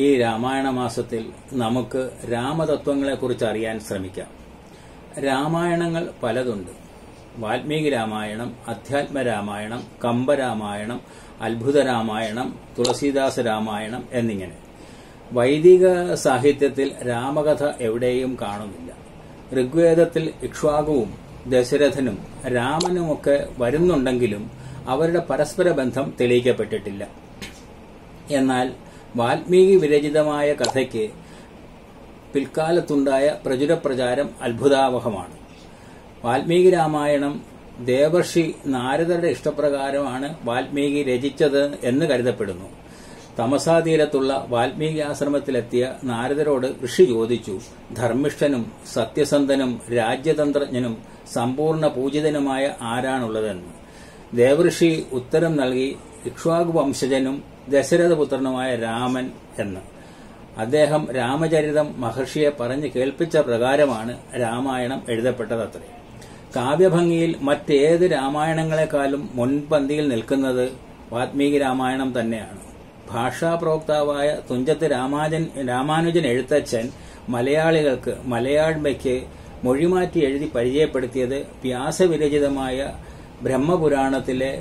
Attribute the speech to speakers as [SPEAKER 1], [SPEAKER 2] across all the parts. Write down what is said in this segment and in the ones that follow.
[SPEAKER 1] ഈ രാമായണ മാസത്തിൽ നമുക്ക് രാമതത്വങ്ങളെക്കുറിച്ച് അറിയാൻ ശ്രമിക്കാം രാമായണങ്ങൾ പലതുണ്ട് വാൽമീകി രാമായണം അധ്യാത്മ രാമായണം കമ്പരാമായണം അത്ഭുത രാമായണം തുളസീദാസ രാമായണം എന്നിങ്ങനെ വൈദിക സാഹിത്യത്തിൽ രാമകഥ എവിടെയും കാണുന്നില്ല ഋഗ്വേദത്തിൽ ഇക്ഷ്വാകുവും ദശരഥനും രാമനുമൊക്കെ വരുന്നുണ്ടെങ്കിലും അവരുടെ പരസ്പര ബന്ധം തെളിയിക്കപ്പെട്ടിട്ടില്ല എന്നാൽ വാൽമീകി വിരചിതമായ കഥയ്ക്ക് പിൽക്കാലത്തുണ്ടായ പ്രചുരപ്രചാരം അത്ഭുതാവഹമാണ് വാൽമീകി രാമായണം ദേവർഷി നാരദരുടെ ഇഷ്ടപ്രകാരമാണ് വാൽമീകി രചിച്ചത് എന്ന് കരുതപ്പെടുന്നു തമസാതീരത്തുള്ള വാൽമീകി ആശ്രമത്തിലെത്തിയ നാരദരോട് ഋഷി ചോദിച്ചു ധർമ്മിഷ്ഠനും സത്യസന്ധനും രാജ്യതന്ത്രജ്ഞനും സമ്പൂർണ്ണ പൂജിതനുമായ ആരാണുള്ളതെന്ന് ദേവഋഷി ഉത്തരം നൽകി ഇക്ഷ്വാകു വംശജനും ദശരഥപുത്രനുമായ രാമൻ എന്ന് അദ്ദേഹം രാമചരിതം മഹർഷിയെ പറഞ്ഞു കേൾപ്പിച്ച പ്രകാരമാണ് രാമായണം എഴുതപ്പെട്ടതത്രേ കാവ്യഭംഗിയിൽ മറ്റേത് രാമായണങ്ങളെക്കാളും മുൻപന്തിയിൽ നിൽക്കുന്നത് വാൽമീകി രാമായണം തന്നെയാണ് ഭാഷാപ്രോക്താവായ തുഞ്ചത്ത് രാമാജൻ രാമാനുജൻ എഴുത്തച്ഛൻ മലയാളികൾക്ക് മലയാഴ്മയ്ക്ക് മൊഴിമാറ്റി എഴുതി പരിചയപ്പെടുത്തിയത് വ്യാസവിരചിതമായ ബ്രഹ്മപുരാണത്തിലെ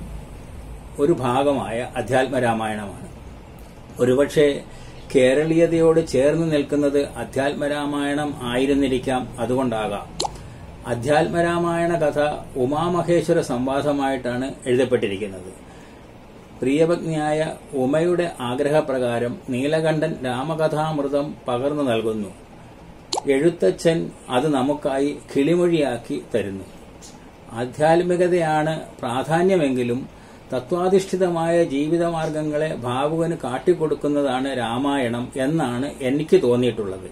[SPEAKER 1] ഒരു ഭാഗമായ അധ്യാത്മരാമായണമാണ് ഒരുപക്ഷെ കേരളീയതയോട് ചേർന്ന് നിൽക്കുന്നത് അധ്യാത്മരാമായണം ആയിരുന്നിരിക്കാം അതുകൊണ്ടാകാം അധ്യാത്മരാമായണ കഥ ഉമാമഹേശ്വര സംവാദമായിട്ടാണ് എഴുതപ്പെട്ടിരിക്കുന്നത് പ്രിയപത്നിയായ ഉമയുടെ ആഗ്രഹപ്രകാരം നീലകണ്ഠൻ രാമകഥാമൃതം പകർന്നു നൽകുന്നു എഴുത്തച്ഛൻ അത് നമുക്കായി കിളിമൊഴിയാക്കി തരുന്നു ആധ്യാത്മികതയാണ് പ്രാധാന്യമെങ്കിലും തത്വാധിഷ്ഠിതമായ ജീവിതമാർഗങ്ങളെ ഭാവുകന് കാട്ടിക്കൊടുക്കുന്നതാണ് രാമായണം എന്നാണ് എനിക്ക് തോന്നിയിട്ടുള്ളത്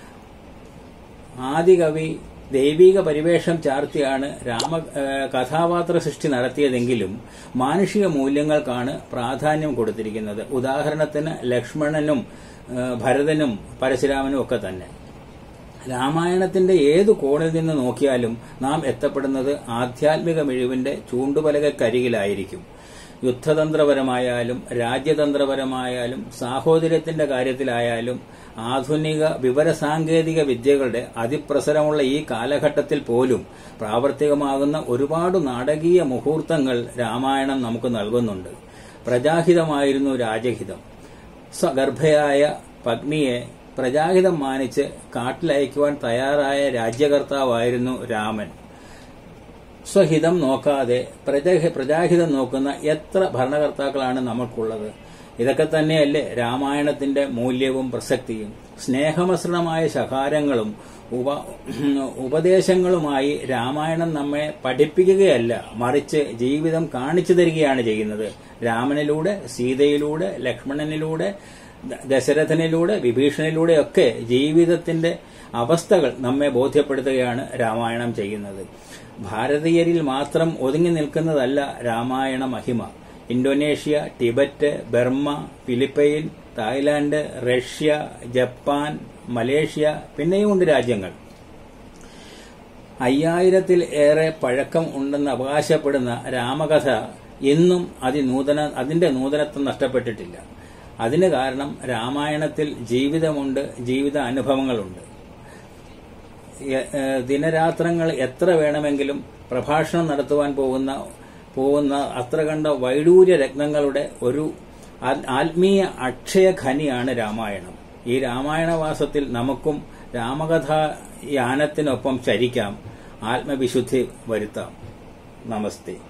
[SPEAKER 1] ആദികവി ദൈവിക പരിവേഷം ചാർത്തിയാണ് രാമ കഥാപാത്ര സൃഷ്ടി നടത്തിയതെങ്കിലും മാനുഷിക മൂല്യങ്ങൾക്കാണ് പ്രാധാന്യം കൊടുത്തിരിക്കുന്നത് ഉദാഹരണത്തിന് ലക്ഷ്മണനും ഭരതനും പരശുരാമനും ഒക്കെ തന്നെ രാമായണത്തിന്റെ ഏതു കോണിൽ നിന്ന് നോക്കിയാലും നാം എത്തപ്പെടുന്നത് ആധ്യാത്മിക മിഴിവിന്റെ ചൂണ്ടുപലകക്കരികിലായിരിക്കും യുദ്ധതന്ത്രപരമായാലും രാജ്യതന്ത്രപരമായാലും സാഹോദര്യത്തിന്റെ കാര്യത്തിലായാലും ആധുനിക വിവരസാങ്കേതിക വിദ്യകളുടെ അതിപ്രസരമുള്ള ഈ കാലഘട്ടത്തിൽ പോലും പ്രാവർത്തികമാകുന്ന ഒരുപാട് നാടകീയ മുഹൂർത്തങ്ങൾ രാമായണം നമുക്ക് നൽകുന്നുണ്ട് പ്രജാഹിതമായിരുന്നു രാജഹിതം സ്വഗർഭയായ പത്നിയെ പ്രജാഹിതം മാനിച്ച് കാട്ടിലയക്കുവാൻ തയ്യാറായ രാജ്യകർത്താവായിരുന്നു രാമൻ സ്വഹിതം നോക്കാതെ പ്രജാഹിതം നോക്കുന്ന എത്ര ഭരണകർത്താക്കളാണ് നമുക്കുള്ളത് ഇതൊക്കെ തന്നെയല്ലേ രാമായണത്തിന്റെ മൂല്യവും പ്രസക്തിയും സ്നേഹമസൃണമായ ശകാരങ്ങളും ഉപ ഉപദേശങ്ങളുമായി രാമായണം നമ്മെ പഠിപ്പിക്കുകയല്ല മറിച്ച് ജീവിതം കാണിച്ചു തരികയാണ് ചെയ്യുന്നത് രാമനിലൂടെ സീതയിലൂടെ ലക്ഷ്മണനിലൂടെ ദശരഥനിലൂടെ വിഭീഷണിലൂടെയൊക്കെ ജീവിതത്തിന്റെ അവസ്ഥകൾ നമ്മെ ബോധ്യപ്പെടുത്തുകയാണ് രാമായണം ചെയ്യുന്നത് ഭാരതീയരിൽ മാത്രം ഒതുങ്ങി നിൽക്കുന്നതല്ല രാമായണ മഹിമ Indonesia Tibet Burma Philippine Thailand Russia Japan Malaysia പിന്നെയുമുണ്ട് രാജ്യങ്ങൾ അയ്യായിരത്തിൽ ഏറെ പഴക്കം ഉണ്ടെന്ന് അവകാശപ്പെടുന്ന രാമകഥ ഇന്നും അതിനൂതന അതിന്റെ നൂതനത്വം നഷ്ടപ്പെട്ടിട്ടില്ല അതിന് കാരണം രാമായണത്തിൽ ജീവിതമുണ്ട് ജീവിത അനുഭവങ്ങളുണ്ട് ദിനരാത്രങ്ങൾ എത്ര വേണമെങ്കിലും പ്രഭാഷണം നടത്തുവാൻ പോകുന്ന പോകുന്ന അത്ര കണ്ട വൈഡൂര്യ രത്നങ്ങളുടെ ഒരു ആത്മീയ അക്ഷയ ഖനിയാണ് രാമായണം ഈ രാമായണവാസത്തിൽ നമുക്കും രാമകഥാ യാനത്തിനൊപ്പം ചരിക്കാം ആത്മവിശുദ്ധി വരുത്താം നമസ്തേ